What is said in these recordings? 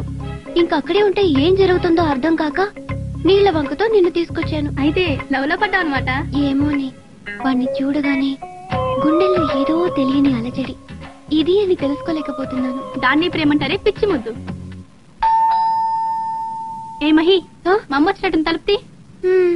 వచ్చాను ఇంకా అక్కడే ఉంటే ఏం జరుగుతుందో అర్థం కాక నీళ్ల వంకతో నిన్ను తీసుకొచ్చాను అయితే లవ్ లో పడ్డావు అనమాట ఏమోని వాణ్ణి చూడగానే గుండెల్లో ఏదో తెలియని అలజడి ఇది అని తెలుసుకోలేకపోతున్నాను దాన్ని ప్రేమంటారే పిచ్చి ముద్దు ఏ మహి ఆ? మా అమ్మ వచ్చినట్టు తలుపుతి హ్మ్.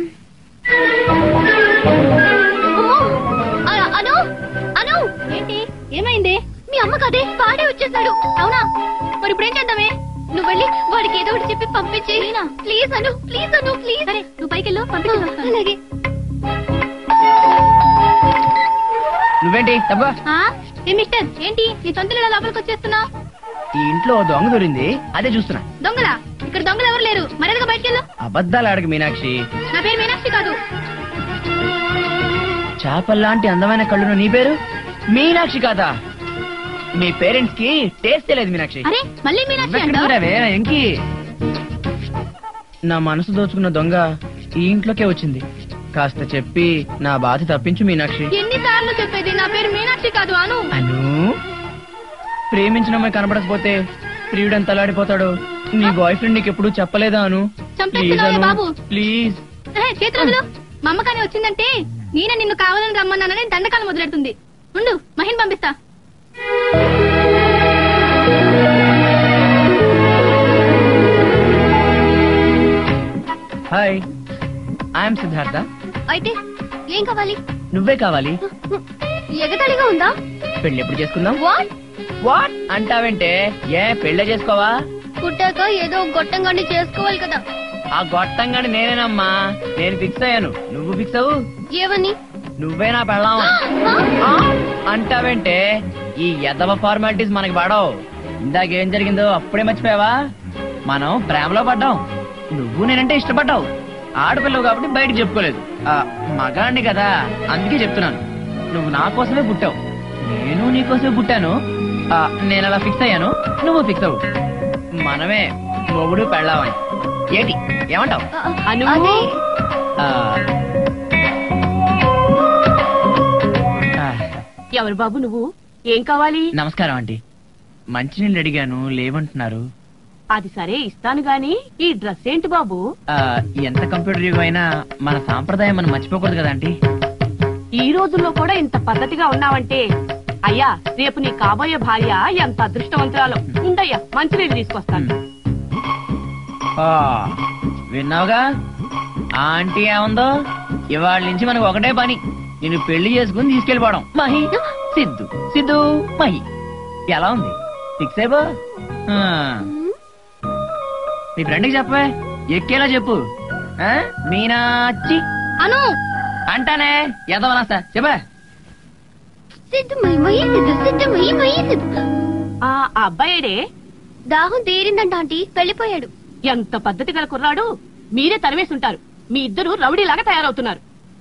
అమ్మో! అ- అను అను ఏంటి ఏమైంది మీ అమ్మ కదే వాడే వచ్చేసాడు అవునా మరి ఇప్పుడు ఏం చేద్దామే నువ్వు వెళ్ళి వాడికి ఏదో ఒకటి చెప్పి పంపించే నేనా? Please Anu please Anu please సరే నువ్వు పైకి వెళ్ళు పంపించేసి వస్తాను. అలాగే నువ్వేంటి తప్పగా ఆ? ఏ మిస్టర్ ఏంటి నీ సొంత ఇళ్ళ లోపలికి వచ్చేస్తున్నావు ఈ ఇంట్లో ఓ దొంగ దొరింది అదే చూస్తున్నా దొంగలా ఇక్కడ దొంగలు ఎవరు లేరు మర్యాదగా బయటికి వెళ్ళు అబద్ధాలు ఆడక మీనాక్షి నా పేరు మీనాక్షి కాదు చేపల్లాంటి అందమైన కళ్ళున్న నీ పేరు మీనాక్షి కాదా మీ పేరెంట్స్ కి టేస్ట్ లేదు మీనాక్షి అరే మళ్ళీ మీనాక్షి నువ్వెక్కడికి అంటావు పోరావే, ఎంకి నా మనసు దోచుకున్న దొంగ ఈ ఇంట్లోకే వచ్చింది కాస్త చెప్పి నా బాధ తప్పించు మీనాక్షి ఎన్నిసార్లు చెప్పేది నా పేరు మీనాక్షి కాదు అను అను ప్రేమించిన అమ్మాయి కనపడకపోతే ప్రియుడని తలాడిపోతాడు నీ బాయ్ ఫ్రెండ్ నీకు ఎప్పుడు చెప్పలేదా అను ప్లీజ్ చంపేస్తున్నావే బాబు అను ప్లీజ్ ఏ, చేతులు మా అమ్మ కానీ వచ్చిందంటే నేనే నిన్ను కావాలని రమ్మన్నానని దండకాలం మొదలెడుతుంది ఉండు మహిన్ పంపిస్తా హాయ్ ఐఎమ్ సిద్ధార్థ అయితే ఏం కావాలి నువ్వే కావాలి ఎగతాళిగా ఉందా పెళ్లి ఎప్పుడు చేసుకుందాం వాట్ వాట్ అంటావంటే ఏ పెళ్ళే చేసుకోవా పుట్టాక ఏదో గొట్టంగాన్ని చేసుకోవాలి కదా ఆ గొట్టంగాని నేనేనమ్మా నేను ఫిక్స్ అయ్యాను నువ్వు ఫిక్స్ అవ్వు ఏవని నువ్వే నా పెళ్ళాం ఆ? అంటావంటే ఈ ఎదవ ఫార్మాలిటీస్ మనకి పడవు ఇందాకేం జరిగిందో అప్పుడే మర్చిపోయావా మనం ప్రేమలో పడ్డాం నువ్వు నేనంటే ఇష్టపడ్డావు ఆడపిల్లవు కాబట్టి బయటకు చెప్పుకోలేదు ఆ, మగాణ్ణి కదా అందుకే చెప్తున్నాను నువ్వు నా కోసమే పుట్టావు నేను నీ కోసమే పుట్టాను ఆ, నేను అలా ఫిక్స్ అయ్యాను నువ్వు ఫిక్స్ అవ్వు మనమే మొగుడు పెళ్ళామని ఏంటి ఏమంటావు అను అదే ఆ, ఆ, ఎవరు బాబు నువ్వు ఏం కావాలి నమస్కారం ఆంటీ మంచినీళ్ళు అడిగాను లేవంటున్నారు అది సరే ఇస్తాను గాని ఈ డ్రెస్ ఏంటి బాబు ఆ, ఎంత కంప్యూటర్ యుగం అయినా మన సాంప్రదాయం మనం మర్చిపోకూడదు కదా ఆంటీ ఈ రోజుల్లో కూడా ఇంత పద్ధతిగా ఉన్నావంటే అయ్యా రేపు నీ కాబోయే భార్య ఎంత అదృష్టవంతురాలో ఉండయ్యా మంచినీళ్ళు తీసుకొస్తాను ఆ, విన్నావుగా ఆ ఆంటీ ఏముందో ఇవాళ నుంచి మనకు ఒకటే పని నేను పెళ్లి చేసుకుని తీసుకెళ్ళిపోవడం మహి సిద్ధు సిద్ధు మహి ఎలా ఉంది ఫిక్స్ అయిపో ఆ. మీ ఫ్రెండ్కి చెప్పే ఎక్కేలా చెప్పు ఆ? మీనాచి అను అంటానే ఎదవనాస్తా చెప్పా Siddhu my my Siddhu Siddhu my my Siddhu ఆ ఆ అబ్బాయేడే దాహం తీరిందంట ఆంటీ వెళ్ళిపోయాడు ఎంత పద్ధతి గల కుర్రాడు మీరే తరివేసుంటారు మీ ఇద్దరు రౌడీలాగా తయారవుతున్నారు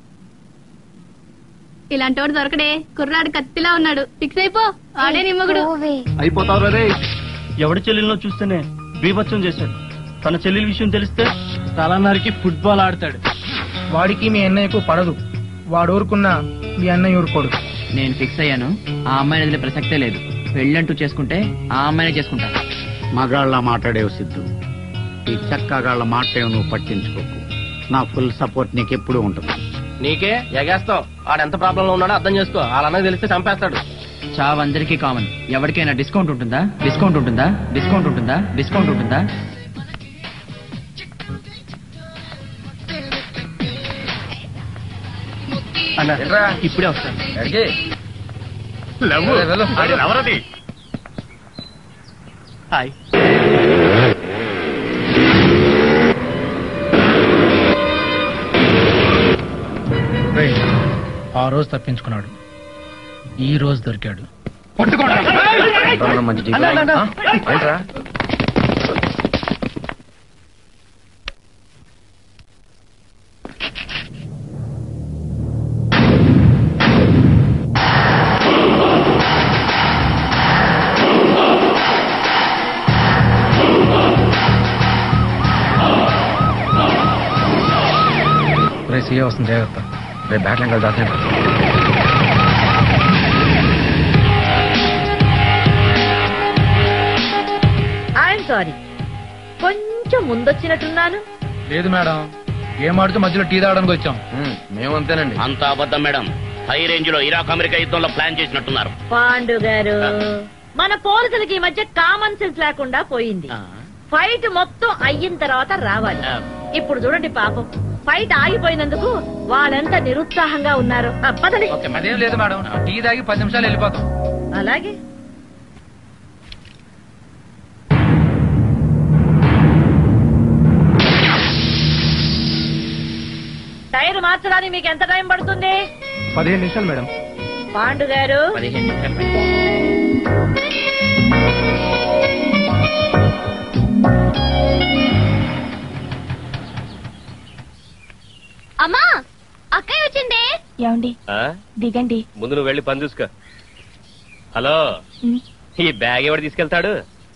ఇలాంటి వాడు దొరకడే కుర్రాడు కత్తిలా ఉన్నాడు ఫిక్స్ అయిపో ఆడే నిమ్మగుడు పోవే. అయిపోతావు రే ఎవడి చెల్లెల్లో చూస్తేనే బీభత్సం చేశాడు తన చెల్లెల విషయం తెలిస్తే తలన్నరికి ఫుట్బాల్ ఆడతాడు వాడికి మీ అన్నయ్యకు పడదు వాడు ఊరుకున్నా మీ అన్నయ్య ఊరుకోడు నేను ఫిక్స్ అయ్యాను ఆ అమ్మాయిని వదిలే ప్రసక్తే లేదు పెళ్ళంటూ చేసుకుంటే ఆ అమ్మాయినే చేసుకుంటా మగాళ్ళ మాట్లాడేవు సిద్ధు ఈ చక్కగాళ్ళ మాటేవు నువ్వు పట్టించుకోకు నా ఫుల్ సపోర్ట్ నీకు ఎప్పుడూ ఉంటుంది నీకే ఎగేస్తావు ఆడెంత ప్రాబ్లం లో ఉన్నాడో అర్థం చేసుకో వాళ్ళన్నకు తెలిస్తే చంపేస్తాడు చావ్ అందరికీ కామన్ ఎవరికైనా డిస్కౌంట్ ఉంటుందా డిస్కౌంట్ ఉంటుందా డిస్కౌంట్ ఉంటుందా డిస్కౌంట్ ఉంటుందా ఇప్పుడే వస్తాను హాయ్ రేయ్, ఆ రోజు తప్పించుకున్నాడు ఈ రోజు దొరికాడు రే సీఏ వస్తుంది జాగ్రత్త రేపు బ్యాట్లం కలిసి దాచాడు ఐఎమ్ సారీ కొంచెం ముందొచ్చినట్టున్నాను లేదు మేడం గేమ్ ఆడుతూ మధ్యలో టీ తాగడానికి వచ్చాం మేము అంతేనండి అంత అబద్ధం మేడం హై రేంజ్ లో ఇరాక్ అమెరికా యుద్ధంలో ప్లాన్ చేసినట్టున్నారు పాండు గారు మన పోలీసులకి ఈ మధ్య కామన్ సెన్స్ లేకుండా పోయింది ఫైట్ మొత్తం అయిన తర్వాత రావాలి ఇప్పుడు చూడండి పాపం ఫైట్ ఆగిపోయినందుకు వాళ్ళెంత నిరుత్సాహంగా ఉన్నారు ఆ, పదండి అదేం లేదు మేడం టీ తాగి పది నిమిషాలు వెళ్ళిపోతాం అలాగే టైర్ మార్చడానికి మీకు ఎంత టైం పడుతుంది పదిహేను నిమిషాలు మేడం పాండు గారు పదిహేను నిమిషాలు మేడం. అమ్మా అక్కయ్య వచ్చిందే ఏమండి దిగండి ముందు నువ్వు వెళ్ళి పని చూసుకో హలో ఈ బ్యాగ్ ఎవడు తీసుకెళ్తాడు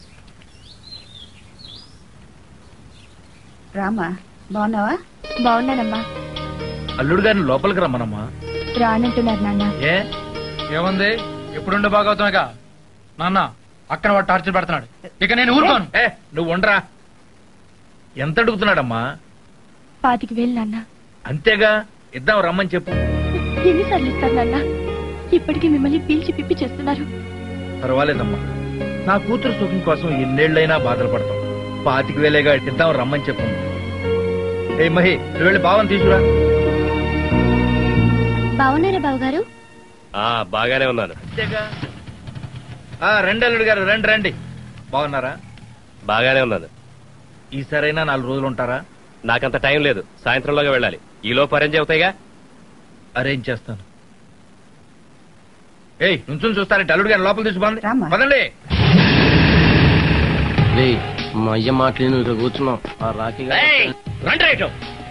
రామా బాగున్నావా బాగున్నానమ్మా అల్లుడు గారిని లోపలికి రమ్మనమ్మా రానంటున్నారు నాన్న ఏ ఏముంది ఎప్పుడుండే బాగా అవుతున్నాగా నాన్న అక్కడ వాడు టార్చర్ పెడుతున్నాడు ఇక నేను ఊరుకోను ఏ నువ్వు ఉండరా ఎంత అడుగుతున్నాడమ్మా పాతికి వేలు నాన్న అంతేగా ఇద్దాం రమ్మని చెప్పు ఎన్నిసార్లు ఇస్తారు నాన్న ఇప్పటికీ మిమ్మల్ని పీల్చి పిప్పి చేస్తున్నారు పర్వాలేదమ్మా నా కూతురు సుఖం కోసం ఎన్నేళ్లైనా బాధలు పడతాం పాతిక వేలేగా ఇద్దాం రమ్మని చెప్పమ్మా ఏ మహి నువ్వు వెళ్ళి బావని తీసుకురా బాగున్నారా బావగారు ఆ బాగానే ఉన్నాను అంతేగా ఆ, రండి అల్లుడు గారు రండి రండి బాగున్నారా బాగానే ఉన్నాను ఈసారైనా నాలుగు రోజులు ఉంటారా నాకంత టైం లేదు సాయంత్రంలోగా వెళ్ళాలి ఈ లోపు అరేంజ్ అవుతాయిగా అరేంజ్ చేస్తాను ఏయ్ నుంచుని చూస్తారంటే అల్లుడు గారు లోపల తీసుకుపోండి రామ్మా. పదండి మా అయ్య మాటలు నువ్వు ఇక్కడ కూర్చున్నావు ఆ రాఖీ ఏయ్, రండి రైట్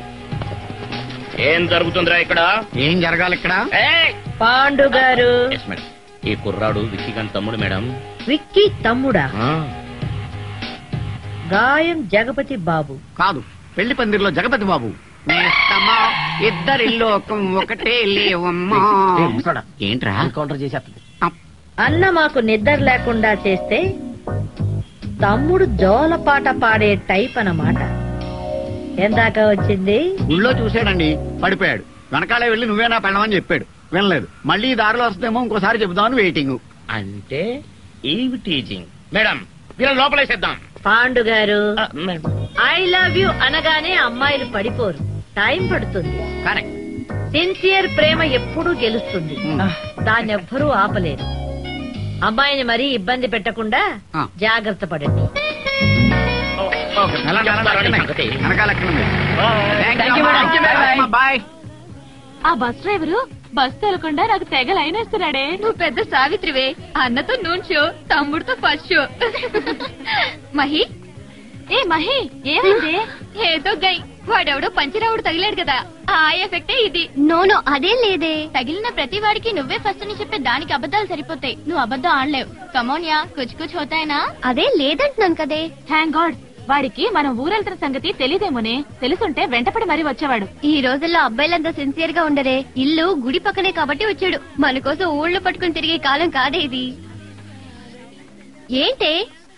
ఏం జరుగుతుందిరా ఇక్కడ ఏం జరగాలి ఇక్కడ ఏయ్! పాండు గారు Yes, madam. ఈ కుర్రాడు విక్కిగన్ తమ్ముడు మేడం విక్కీ తమ్ముడా ఆ, గాయం జగపతి బాబు కాదు పెళ్లి పందిరిలో జగపతి బాబు నేస్తమా ఇద్దరిల్లోకం ఒకటే లేవమ్మా ఏంట్రా కౌంటర్ చేసేస్తుంది అన్న మాకు నిద్ర లేకుండా చేస్తే తమ్ముడు జోలపాట పాడే టైప్ అన్నమాట ఎందాక వచ్చింది ఊళ్ళో చూశాడండి పడిపోయాడు వెనకాలే వెళ్ళి నువ్వేనా పెళ్ళమని చెప్పాడు వినలేదు మళ్ళీ ఈ దారిలో వస్తేమో ఇంకోసారి చెబుదామని వెయిటింగ్ అంటే ఈవి టీచింగ్ మేడం వీళ్ళని లోపలేసేద్దాం పాండు గారు ఆ, మేడం. ఐ లవ్ యు అనగానే అమ్మాయిలు పడిపోరు టైం పడుతుంది కరెక్ట్ సిన్సియర్ ప్రేమ ఎప్పుడూ గెలుస్తుంది దాన్ని ఎవ్వరూ ఆపలేరు అమ్మాయిని మరీ ఇబ్బంది పెట్టకుండా ఆ. జాగ్రత్త పడండి వెనకాల ఎక్కడ ఉంది Thank you, madam. Bye, bye. Bye ఆ బస్ డ్రైవరు బస్ తెలకుండా నాకు తెగ లైన్ వేస్తున్నాడే నువ్వు పెద్ద సావిత్రివే అన్నతో నూన్ షో తమ్ముడితో ఫస్ట్ షో మహి ఏ మహి ఏమైంది ఏదో గై వాడెవడో పంచిరావుడు తగిలాడు కదా ఆ ఎఫెక్టే ఇది నో నో అదేం లేదే తగిలిన ప్రతి వాడికి నువ్వే ఫస్ట్ అని చెప్పే దానికి అబద్ధాలు సరిపోతాయి నువ్వు అబద్ధం ఆడలేవు కమోనియా కుచ్ కుచ్ హోతాయినా అదేం లేదంటున్నాను కదే థ్యాంక్ గాడ్ వాడికి మనం ఊరెళ్తున్న సంగతి తెలియదేమోనే తెలుసుంటే వెంటపడి మరీ వచ్చేవాడు ఈ రోజుల్లో అబ్బాయిలంతా సిన్సియర్ గా ఉండరే ఇల్లు గుడి పక్కనే కాబట్టి వచ్చాడు మన కోసం ఊళ్ళో పట్టుకుని తిరిగే కాలం కాదే ఇది ఏంటే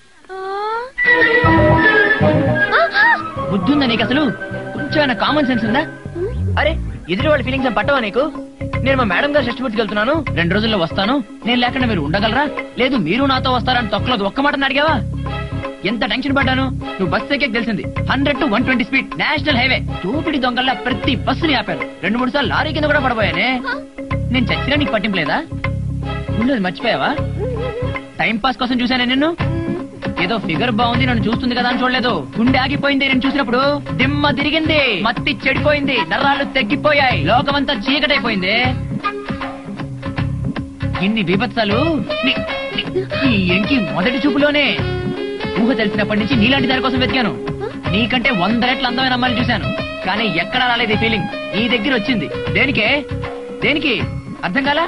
బుద్ధి ఉందా నీకు అసలు కొంచెం కామన్ సెన్స్ ఉందా అరే ఎదురు వాళ్ళ ఫీలింగ్స్ ఏం పట్టవా నీకు నేను మా మేడం గారు షష్టిపూర్తికి వెళ్తున్నాను రెండు రోజుల్లో వస్తాను నేను లేకుండా మీరు ఉండగలరా లేదు మీరు నాతో వస్తారని తొక్కలో ఒక్క మాట అడిగావా ఎంత టెన్షన్ పడ్డాను నువ్వు బస్ ఎక్కే తెలిసింది hundred two one twenty speed national highway చూపిడి దొంగల్లా ప్రతి బస్సుని ఆపారు రెండు మూడు సార్లు లారీ కింద కూడా పడబోయానే నేను చచ్చినా నీకు పట్టింపు లేదా ఉండేది మర్చిపోయావా టైం పాస్ కోసం చూసానే నిన్ను ఏదో ఫిగర్ బాగుంది నన్ను చూస్తుంది కదా అని చూడలేదు గుండె ఆగిపోయింది నేను చూసినప్పుడు దిమ్మ తిరిగింది మత్తి చెడిపోయింది నరాలు తగ్గిపోయాయి లోకమంతా చీకటైపోయింది ఇన్ని బీభత్సాలు నీ- నీ- నీ ఎంకి మొదటి చూపులోనే ఊహ తెలిసినప్పటి నుంచి నీలాంటి దాని కోసం వెతికాను నీకంటే వంద రెట్ల అందమైన అమ్మాయిని చూశాను కానీ ఎక్కడా రాలేదు ఈ ఫీలింగ్ నీ దగ్గర వచ్చింది దేనికే దేనికి అర్థం కాలా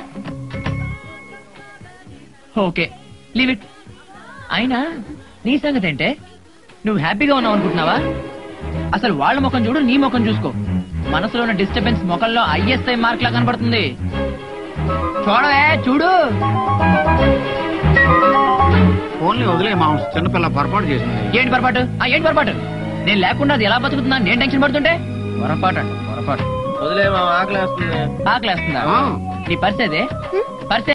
ఓకే లీవ్ ఇట్ అయినా నీ సంగతి ఏంటే నువ్వు హ్యాపీగా ఉన్నావు అనుకుంటున్నావా అసలు వాళ్ళ ముఖం చూడు నీ ముఖం చూసుకో మనసులో ఉన్న డిస్టర్బెన్స్ ముఖంలో ఐఎస్ఐ మార్క్ లా కనబడుతుంది చూడవే చూడు ఫోన్లే వదిలే మా చిన్నపిల్ల పొరపాటు చేసింది ఏంటి పొరపాటు ఆ ఏంటి పొరపాటు నేను లేకుండా అది ఎలా బతుకుతున్నా నేను టెన్షన్ పడుతుంటే పొరపాటు అంట పొరపాటు వదిలే మా ఆకలి వేస్తుంది ఆకలేస్తుందా నీ పరిస్థితి పరిస్థితి